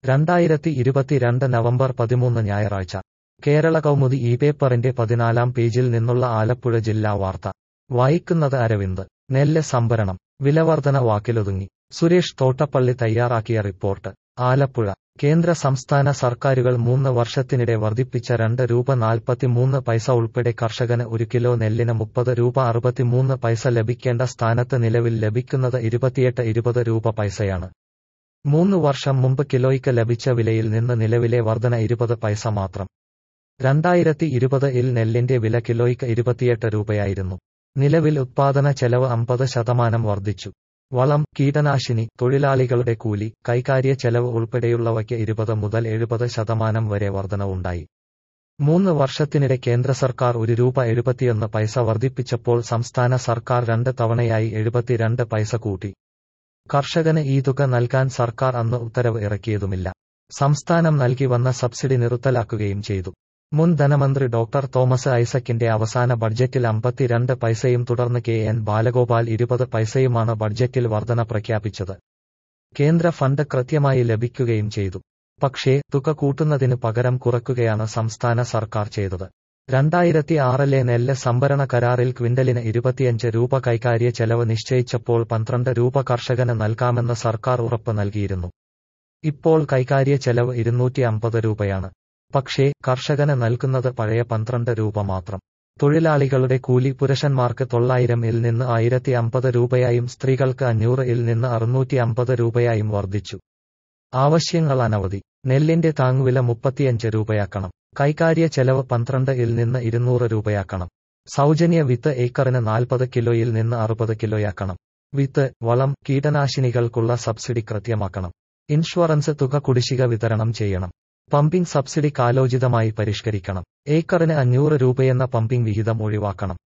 രണ്ടായിരത്തി ഇരുപത്തിരണ്ട് നവംബർ പതിമൂന്ന് ഞായറാഴ്ച കേരള കൗമുദി ഈ പേപ്പറിന്റെ പതിനാലാം പേജിൽ നിന്നുള്ള ആലപ്പുഴ ജില്ലാ വാർത്ത വായിക്കുന്നത് അരവിന്ദ് നെല്ല് സംഭരണം വിലവർധന വാക്കിലൊതുങ്ങി സുരേഷ് തോട്ടപ്പള്ളി തയ്യാറാക്കിയ റിപ്പോർട്ട് ആലപ്പുഴ കേന്ദ്ര സംസ്ഥാന സർക്കാരുകൾ മൂന്ന് വർഷത്തിനിടെ വർദ്ധിപ്പിച്ച രണ്ട് രൂപ നാൽപ്പത്തിമൂന്ന് പൈസ ഉൾപ്പെടെ കർഷകന് ഒരു കിലോ നെല്ലിന് മുപ്പത് രൂപ അറുപത്തിമൂന്ന് പൈസ ലഭിക്കേണ്ട സ്ഥാനത്ത് നിലവിൽ ലഭിക്കുന്നത് ഇരുപത്തിയെട്ട് ഇരുപത് രൂപ പൈസയാണ് മൂന്ന് വർഷം മുമ്പ് കിലോയ്ക്ക് ലഭിച്ച വിലയിൽ നിന്ന് നിലവിലെ വർധന ഇരുപത് പൈസ മാത്രം രണ്ടായിരത്തി ഇരുപത് ഇൽ നെല്ലിന്റെ വില കിലോയ്ക്ക് ഇരുപത്തിയെട്ട് രൂപയായിരുന്നു നിലവിൽ ഉത്പാദന ചെലവ് അമ്പത് ശതമാനം വർദ്ധിച്ചു വളം കീടനാശിനി തൊഴിലാളികളുടെ കൂലി കൈകാര്യ ചെലവ് ഉൾപ്പെടെയുള്ളവയ്ക്ക് ഇരുപത് മുതൽ എഴുപത് ശതമാനം വരെ വർധനവുണ്ടായി മൂന്ന് വർഷത്തിനിടെ കേന്ദ്ര സർക്കാർ ഒരു രൂപ എഴുപത്തിയൊന്ന് പൈസ വർദ്ധിപ്പിച്ചപ്പോൾ സംസ്ഥാന സർക്കാർ രണ്ട് തവണയായി എഴുപത്തിരണ്ട് പൈസ കൂട്ടി കർഷകന് ഈ തുക നൽകാൻ സർക്കാർ അന്ന് ഉത്തരവ് ഇറക്കിയതുമില്ല സംസ്ഥാനം നൽകി വന്ന സബ്സിഡി നിർത്തലാക്കുകയും ചെയ്തു മുൻ ധനമന്ത്രി ഡോക്ടർ തോമസ് ഐസക്കിന്റെ അവസാന ബഡ്ജറ്റിൽ അമ്പത്തിരണ്ട് പൈസയും തുടർന്ന് കെ എൻ ബാലഗോപാൽ ഇരുപത് പൈസയുമാണ് ബഡ്ജറ്റിൽ വർധന പ്രഖ്യാപിച്ചത് കേന്ദ്ര ഫണ്ട് കൃത്യമായി ലഭിക്കുകയും ചെയ്തു പക്ഷേ തുക കൂട്ടുന്നതിന് പകരം കുറയ്ക്കുകയാണ് സംസ്ഥാന സർക്കാർ ചെയ്തത് രണ്ടായിരത്തി ആറിലെ നെല്ല് സംഭരണ കരാറിൽ ക്വിന്റലിന് ഇരുപത്തിയഞ്ച് രൂപ കൈകാര്യ ചെലവ് നിശ്ചയിച്ചപ്പോൾ പന്ത്രണ്ട് രൂപ കർഷകന് നൽകാമെന്ന് സർക്കാർ ഉറപ്പ് നൽകിയിരുന്നു ഇപ്പോൾ കൈകാര്യ ചെലവ് ഇരുന്നൂറ്റി അമ്പത് രൂപയാണ് പക്ഷേ കർഷകന് നൽകുന്നത് പഴയ പന്ത്രണ്ട് രൂപ മാത്രം തൊഴിലാളികളുടെ കൂലി പുരുഷന്മാർക്ക് തൊള്ളായിരം ഇൽ നിന്ന് ആയിരത്തി അമ്പത് രൂപയായും സ്ത്രീകൾക്ക് അഞ്ഞൂറ് ഇൽ നിന്ന് അറുന്നൂറ്റി അമ്പത് രൂപയായും വർദ്ധിച്ചു ആവശ്യങ്ങൾ അനവധി നെല്ലിന്റെ താങ്ങുവില മുപ്പത്തിയഞ്ച് രൂപയാക്കണം കൈകാര്യ ചെലവ് പന്ത്രണ്ട് ഇൽ നിന്ന് ഇരുന്നൂറ് രൂപയാക്കണം സൗജന്യ വിത്ത് ഏക്കറിന് നാൽപ്പത് കിലോയിൽ നിന്ന് അറുപത് കിലോയാക്കണം വിത്ത് വളം കീടനാശിനികൾക്കുള്ള സബ്സിഡി കൃത്യമാക്കണം ഇൻഷുറൻസ് തുക കുടിശ്ശിക വിതരണം ചെയ്യണം പമ്പിംഗ് സബ്സിഡി കാലോചിതമായി പരിഷ്കരിക്കണം ഏക്കറിന് അഞ്ഞൂറ് രൂപയെന്ന പമ്പിംഗ് വിഹിതം ഒഴിവാക്കണം